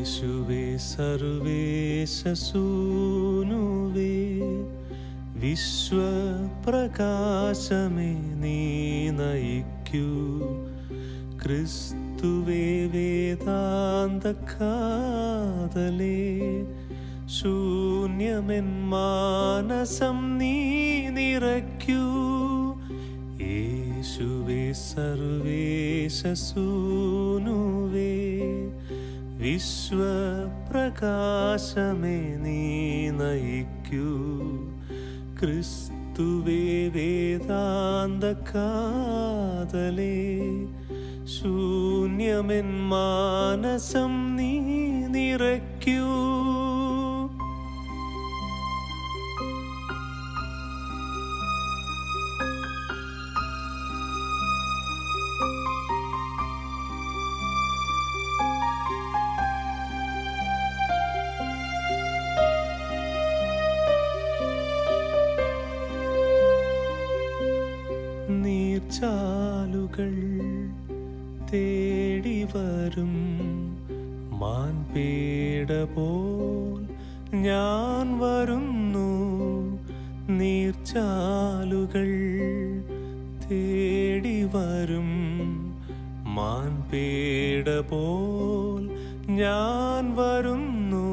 യേശുവേ സർവേശസൂനുവേ വിശ്വപ്രകാശമേ നീ നയിക്കൂ ക്രിസ്തുവേ വേദാന്ത കാതലേ ശൂന്യമെൻ മാനസം നീ നിറയ്ക്കൂ യേശുവേ സർവേശസൂനുവേ വിശ്വപ്രകാശമേ നീ നയിക്കൂ ക്രിസ്തുവേ വേദാന്ത കാതലേ ശൂന്യമെൻ മാനസം നീ നിറയ്ക്കൂ നീർച്ചാലുകൾ തേടി വരും മാൻപേട പോൽ ഞാൻ വരുന്നു നീർച്ചാലുകൾ തേടി വരും മാൻപേട പോൽ ഞാൻ വരുന്നു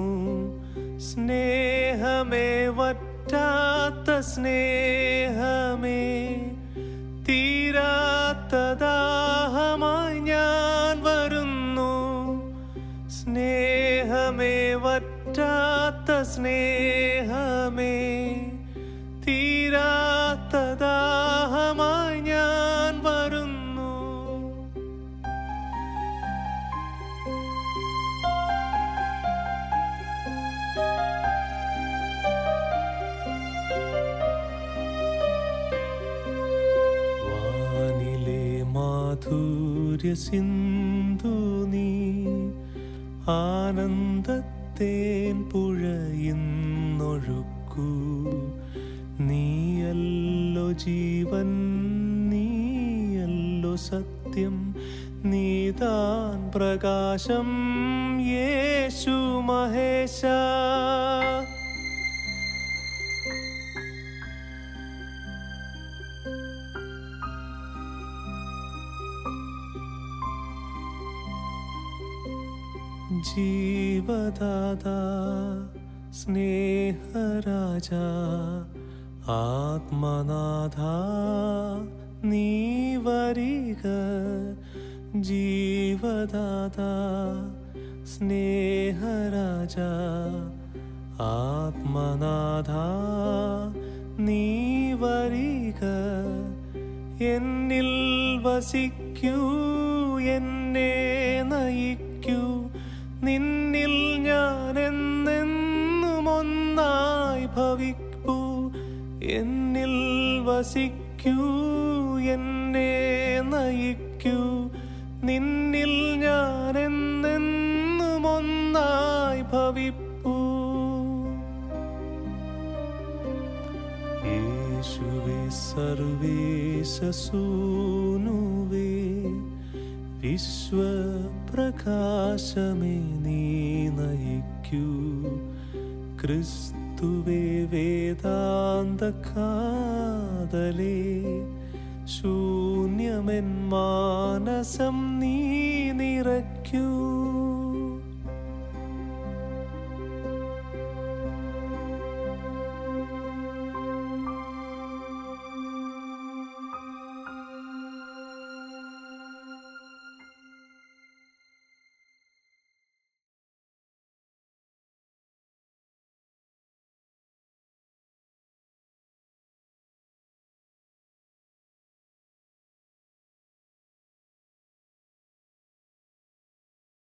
സ്നേഹമേ വറ്റാത്ത സ്നേഹമേ തീരാത്ത ദാഹമായി ഞാൻ വരുന്നു സ്നേഹമേ വറ്റാത്ത സ്നേഹമേ തീരാത്ത ദാഹമായി ഞാൻ വരുന്നു വാനിലെ മാധുര്യ സിന്ധു നീ ആനന്ദത്തേൻ പുഴയിന്നൊഴുക്കൂ നീയല്ലോ ജീവൻ നീയല്ലോ സത്യം നീതാൻ പ്രകാശം യേശു മഹേശ ജീവദാത സ്നേഹരാജ ആത്മനാഥ നീ വരിക ജീവദാത സ്നേഹരാജ ആത്മനാഥ നീ വരിക എന്നിൽ വസിക്കൂ എന്നെ നയിക്കൂ നിന്നിൽ ഞാൻ എന്നെന്നും ഒന്നായി ഭവിക്കൂ എന്നിൽ വസിക്കൂ എന്നെ നയിക്കൂ നിന്നിൽ ഞാൻ എന്നെന്നും ഒന്നായി ഭവിപ്പൂ യേശുവേ സർവേശസൂനുവേ വിശ്വപ്രകാശമേ നീ നയിക്കൂ ക്രിസ്തുവേ വേദാന്ത കാതലേ ശൂന്യമെൻ മാനസം നീ നിറയ്ക്കൂ